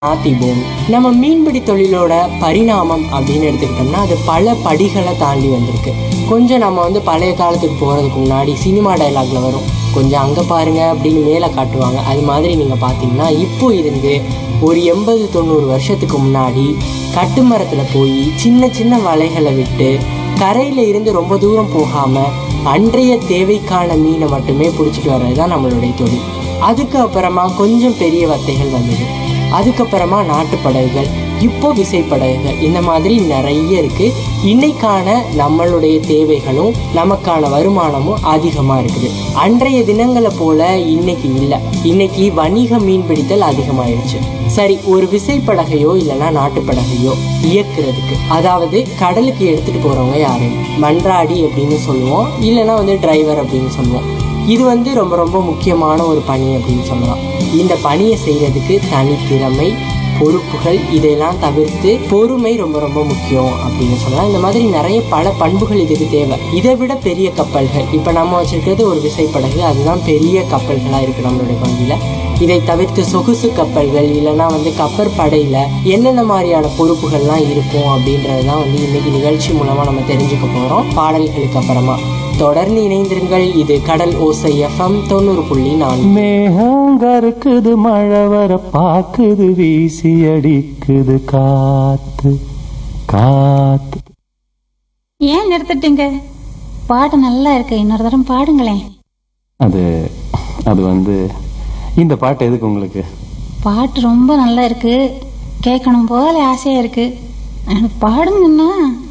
ஆத்திபோம் நம்ம மீன்பிடி தொழிலோட பரிணாமம் அப்படின்னு எடுத்துக்கிட்டோம்னா அது பல படிகளை தாண்டி வந்திருக்கு கொஞ்சம் நம்ம வந்து பழைய காலத்துக்கு போகிறதுக்கு முன்னாடி சினிமா டைலாக்ல வரும் கொஞ்சம் அங்கே பாருங்க அப்படின்னு மேலே காட்டுவாங்க அது மாதிரி நீங்கள் பார்த்தீங்கன்னா இப்போ இருந்து ஒரு எண்பது தொண்ணூறு வருஷத்துக்கு முன்னாடி கட்டுமரத்தில் போய் சின்ன சின்ன வலைகளை விட்டு கரையில் இருந்து ரொம்ப தூரம் போகாமல் அன்றைய தேவைக்கான மீனை மட்டுமே பிடிச்சிட்டு வர்றது தான் நம்மளுடைய தொழில் அதுக்கு அப்புறமா கொஞ்சம் பெரிய வத்தைகள் வந்தது அதுக்கப்புறமா நாட்டுப்படகுகள் இப்போ விசைப்படகுகள் இந்த மாதிரி நிறைய இருக்கு இன்னைக்கான நம்மளுடைய தேவைகளும் நமக்கான வருமானமும் அதிகமா இருக்குது அன்றைய தினங்களை போல இன்னைக்கு இல்லை இன்னைக்கு வணிக மீன்பிடித்தல் அதிகமாயிருச்சு சரி ஒரு விசைப்படகையோ இல்லைன்னா நாட்டுப்படகையோ இயக்குறதுக்கு அதாவது கடலுக்கு எடுத்துட்டு போறவங்க யாரு மன்றாடி அப்படின்னு சொல்லுவோம் இல்லைன்னா வந்து டிரைவர் அப்படின்னு சொல்லுவோம் இது வந்து ரொம்ப ரொம்ப முக்கியமான ஒரு பணி அப்படின்னு சொல்லலாம் இந்த பணியை செய்யறதுக்கு தனித்திறமை பொறுப்புகள் இதெல்லாம் தவிர்த்து பொறுமை ரொம்ப ரொம்ப முக்கியம் அப்படின்னு சொல்லலாம் இந்த மாதிரி நிறைய பல பண்புகள் இதுக்கு தேவை இதை விட பெரிய கப்பல்கள் இப்போ நம்ம வச்சிருக்கிறது ஒரு விசைப்படகு அதுதான் பெரிய கப்பல்களாக இருக்கு நம்மளுடைய பகுதியில் இதை தவிர்த்து சொகுசு கப்பல்கள் இல்லைன்னா வந்து கப்பற்படையில் என்னென்ன மாதிரியான பொறுப்புகள்லாம் இருக்கும் அப்படின்றது தான் வந்து இன்னைக்கு நிகழ்ச்சி மூலமாக நம்ம தெரிஞ்சுக்க போகிறோம் பாடல்களுக்கு அப்புறமா தொடர்ந்து இணைந்திருங்கள் இது கடல் ஓசை எஃப்எம் தொண்ணூறு புள்ளி நான்கு மேகங்கருக்குது மழை வர பாக்குது வீசி அடிக்குது காத்து காத்து ஏன் நிறுத்திட்டீங்க பாட்டு நல்லா இருக்கு இன்னொரு தரம் பாடுங்களேன் அது அது வந்து இந்த பாட்டு எதுக்கு உங்களுக்கு பாட்டு ரொம்ப நல்லா இருக்கு கேட்கணும் போல ஆசையா இருக்கு எனக்கு பாடுங்கன்னா